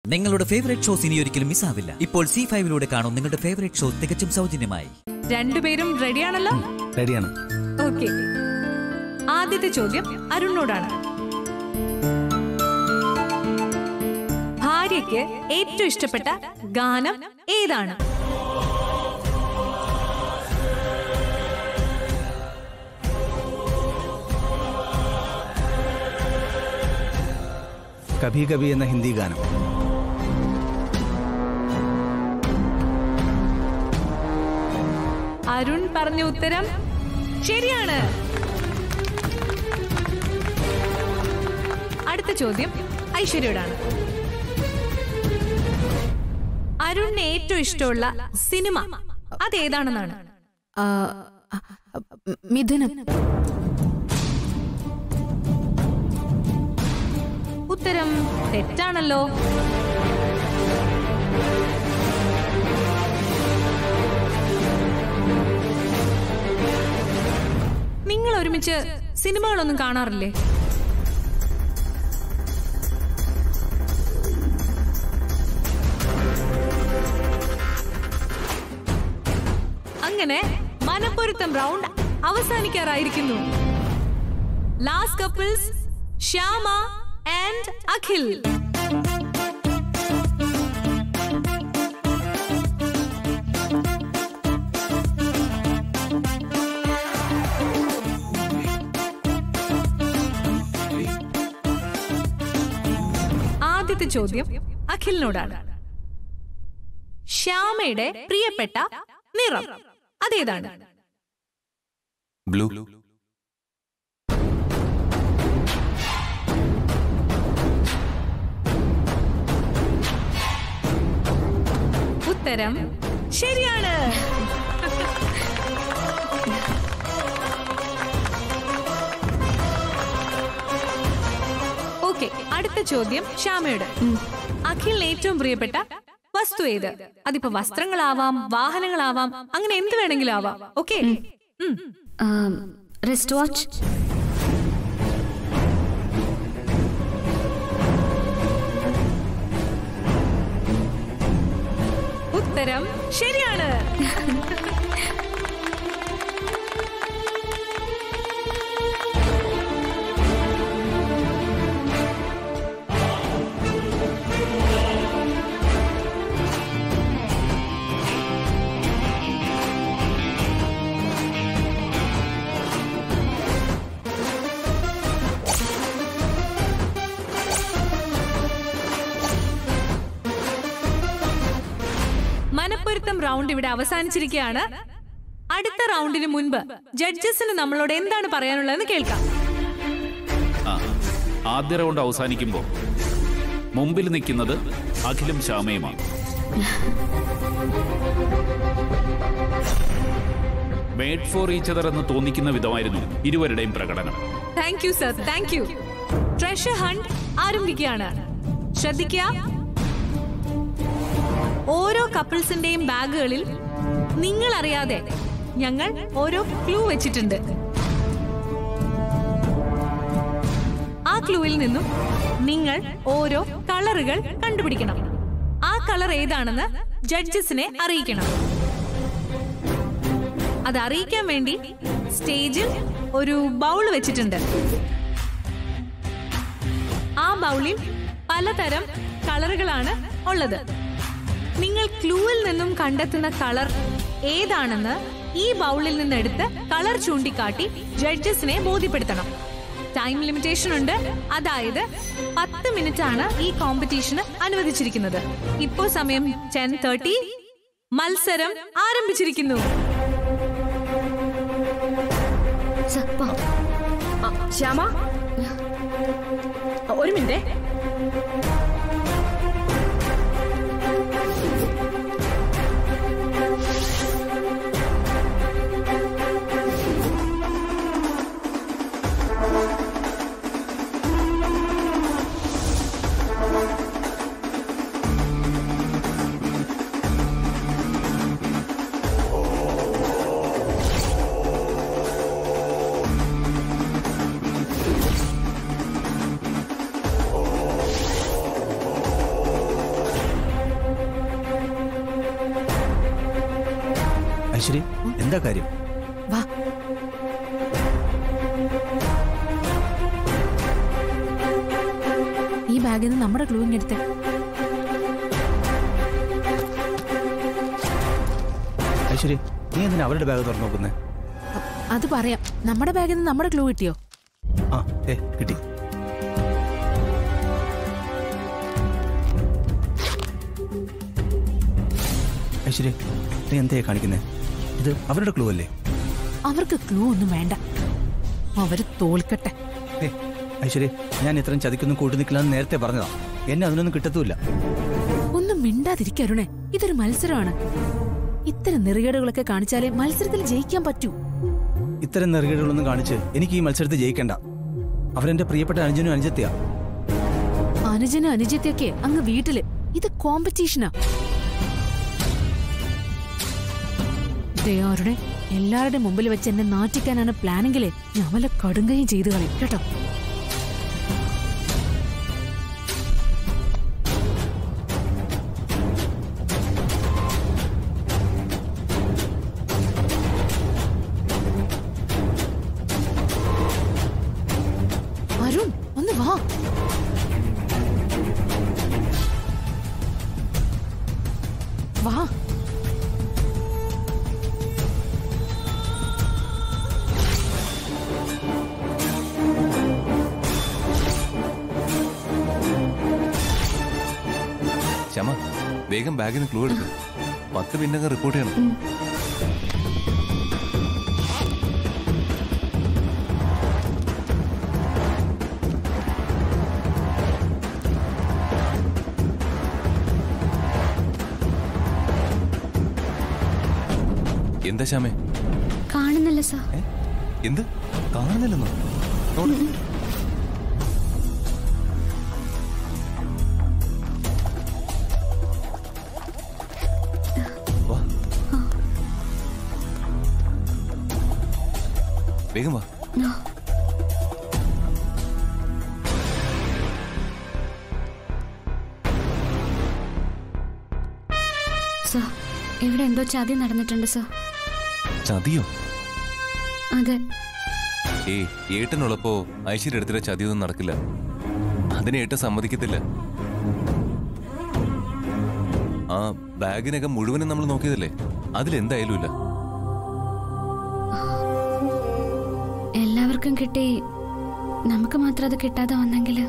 നിങ്ങളുടെ favourite shows ഇനി ഒരിക്കലും മിസ്സാവില്ല ഇപ്പോൾ സി ഫൈവിലൂടെ കാണും നിങ്ങളുടെ ഫേവറേറ്റ് ഷോ തികച്ചും സൗജന്യമായി രണ്ടുപേരും റെഡിയാണല്ലോ റെഡിയാണ് ഓക്കെ ആദ്യത്തെ ചോദ്യം അരുണിനോടാണ് ഭാര്യയ്ക്ക് ഏറ്റവും ഇഷ്ടപ്പെട്ട ഗാനം ഏതാണ് കഭി കഭി എന്ന ഹിന്ദി ഗാനം അരുൺ പറഞ്ഞ ഉത്തരം ശരിയാണ് അടുത്ത ചോദ്യം ഐശ്വര്യയോടാണ് അരുണിന് ഏറ്റവും ഇഷ്ടമുള്ള സിനിമ അതേതാണെന്നാണ് ആ, മിഥുനം ഉത്തരം തെറ്റാണല്ലോ നിങ്ങൾ ഒരുമിച്ച് സിനിമകളൊന്നും കാണാറില്ലേ അങ്ങനെ മനപ്പൊരുത്തം റൗണ്ട് അവസാനിക്കാറായിരിക്കുന്നു last couples Shyama and Akhil ആദ്യത്തെ ചോദ്യം അഖിലിനോടാണ് ശ്യാമയുടെ പ്രിയപ്പെട്ട നിറം അതേതാണ് ബ്ലൂ ഉത്തരം ശരിയാണ് ഓക്കെ അടുത്ത ചോദ്യം ശ്യാമയുടെ അഖിലിന് ഏറ്റവും പ്രിയപ്പെട്ട വസ്തു ഏത് അതിപ്പോ വസ്ത്രങ്ങളാവാം വാഹനങ്ങളാവാം അങ്ങനെ എന്ത് വേണമെങ്കിലും ആവാം ഓക്കെ റിസ്റ്റ് വാച്ച് ഉത്തരം ശരിയാണ് മനപ്പൊരുത്തം റൗണ്ട് ഇവിടെ അവസാനിച്ചിരിക്കുകയാണ് അടുത്ത റൗണ്ടിന് മുൻപ് ജഡ്ജസിന് നമ്മളോട് എന്താണ് പറയാനുള്ളതെന്ന് കേൾക്കാം ആ ആദ്യ റൗണ്ട് അവസാനിക്കുമ്പോൾ മുമ്പിൽ നിൽക്കുന്നത് അഖിലും ശ്യാമയുമാണ് മേഡ് ഫോർ ഈച്ച് അതർ എന്ന് തോന്നിക്കുന്ന വിധമായിരുന്നു ഇരുവരുടെയും പ്രകടനം thank you sir thank you treasure hunt ആരംഭിക്കുകയാണ് ശ്രദ്ധിക്കുക ഓരോ കപ്പിൾസിന്റെയും ബാഗുകളിൽ നിങ്ങൾ അറിയാതെ ഞങ്ങൾ ഓരോ ക്ലൂ വെച്ചിട്ടുണ്ട് ആ ക്ലൂവിൽ നിന്നും നിങ്ങൾ ഓരോ കളറുകൾ കണ്ടുപിടിക്കണം ആ കളർ ഏതാണെന്ന് ജഡ്ജസിനെ അറിയിക്കണം അത് അറിയിക്കാൻ വേണ്ടി സ്റ്റേജിൽ ഒരു ബൗൾ വെച്ചിട്ടുണ്ട് ആ ബൗളിൽ പലതരം കളറുകളാണ് ഉള്ളത് നിങ്ങൾ ക്ലൂവിൽ നിന്നും കണ്ടെത്തുന്ന കളർ ഏതാണെന്ന് ഈ ബൗളിൽ നിന്നെടുത്ത് കളർ ചൂണ്ടിക്കാട്ടി ജഡ്ജസിനെ ബോധ്യപ്പെടുത്തണം ടൈം ലിമിറ്റേഷൻ ഉണ്ട് അതായത് പത്ത് മിനിറ്റ് ആണ് ഈ കോമ്പറ്റീഷന് അനുവദിച്ചിരിക്കുന്നത് ഇപ്പോൾ സമയം ടെൻ തേർട്ടി മത്സരം ആരംഭിച്ചിരിക്കുന്നു സർ, പോ. ശ്യാമ ഒരു മിനിറ്റ് ഐശ്വര്യ എന്താ കാര്യം വാ ഈ ബാഗിൽ നിന്ന് നമ്മുടെ ക്ലൂ ഇങ്ങെടുത്തേ ഐശ്വര്യ നീ എന്തിനാ അവരുടെ ബാഗ് തുറന്നു നോക്കുന്നേ അത് പറയാം നമ്മുടെ ബാഗിൽ നിന്ന് നമ്മുടെ ക്ലൂ കിട്ടിയോ ആ ഏ കിട്ടി ഐശ്വര്യ നീ എന്തേ കാണിക്കുന്നേ ഇത് അവരുടെ ക്ലൂ അല്ലേ അവർക്ക് ക്ലൂ ഒന്നും വേണ്ട അവര് തോൽക്കട്ടെ ഏ ഐശ്വര്യ ഞാൻ ഇത്രയും ചതിക്കൊന്നും കൂട്ടു നിൽക്കില്ലെന്ന് നേരത്തെ പറഞ്ഞതാ എന്നെ അതിനൊന്നും കിട്ടത്തുമില്ല ഒന്നും മിണ്ടാതിരിക്കരുണേ ഇതൊരു മത്സരമാണ് ഇത്തരം നെറികേടുകളൊക്കെ കാണിച്ചാലേ മത്സരത്തിൽ ജയിക്കാൻ പറ്റൂ ഇത്തരം നെറുകേടുകളൊന്നും കാണിച്ച് എനിക്ക് ഈ മത്സരത്തിൽ ജയിക്കണ്ട അവരെന്റെ പ്രിയപ്പെട്ട അനുജനും അനുജത്തിയാ അനുജന് അനുജത്തൊക്കെ അങ്ങ് വീട്ടില് ഇത് കോമ്പറ്റീഷനാ ദയാരുടെ എല്ലാവരുടെ മുമ്പിൽ വെച്ച് എന്നെ നാറ്റിക്കാനാണ് പ്ലാനെങ്കിലേ ഞാൻ വല്ല കടുങ്കയും ചെയ്തു കളയും കേട്ടോ അരുൺ ഒന്ന് വാ വാ ക്ഷമ വേഗം ബാഗിൽ നിന്ന് ക്ലൂ എടുക്ക് പത്ത് പിന്നങ്ങ് റിപ്പോർട്ട് ചെയ്യണം എന്താ ശ്യാമേ കാണുന്നില്ല സാർ ഏ? എന്ത് കാണുന്നില്ലെന്നോ നോക്ക്. വാ. വേഗം വാ സാർ ഇവിടെ എന്തോ ചതി നടന്നിട്ടുണ്ട് സാർ ചതിയോ അതെ ഏയ് ഏട്ടനുള്ളപ്പോ ഐശ്വര്യ എടുത്തിട്ട് ചതിയൊന്നും നടക്കില്ല അതിന് ഏട്ടൻ സമ്മതിക്കത്തില്ല ആ ബാഗിനൊക്കെ മുഴുവനും നമ്മൾ നോക്കിയതല്ലേ അതിലെന്തായാലും ഇല്ല എല്ലാവർക്കും കിട്ടി നമുക്ക് മാത്രം അത് കിട്ടാതെ വന്നെങ്കില്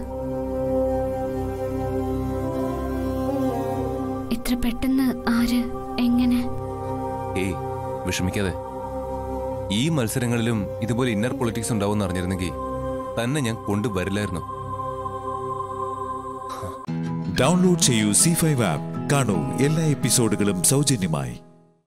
ഇത്ര പെട്ടെന്ന് ആര് എങ്ങനെ ഏയ് വിഷമിക്കാതെ ഈ മത്സരങ്ങളിലും ഇതുപോലെ ഇന്നർ പൊളിറ്റിക്സ് ഉണ്ടാവും അറിഞ്ഞിരുന്നെങ്കിൽ തന്നെ ഞാൻ കൊണ്ടുവരില്ലായിരുന്നു ഡൗൺലോഡ് ചെയ്യൂ സി ഫൈവ് ആപ്പ് കാണൂ എല്ലാ എപ്പിസോഡുകളും സൗജന്യമായി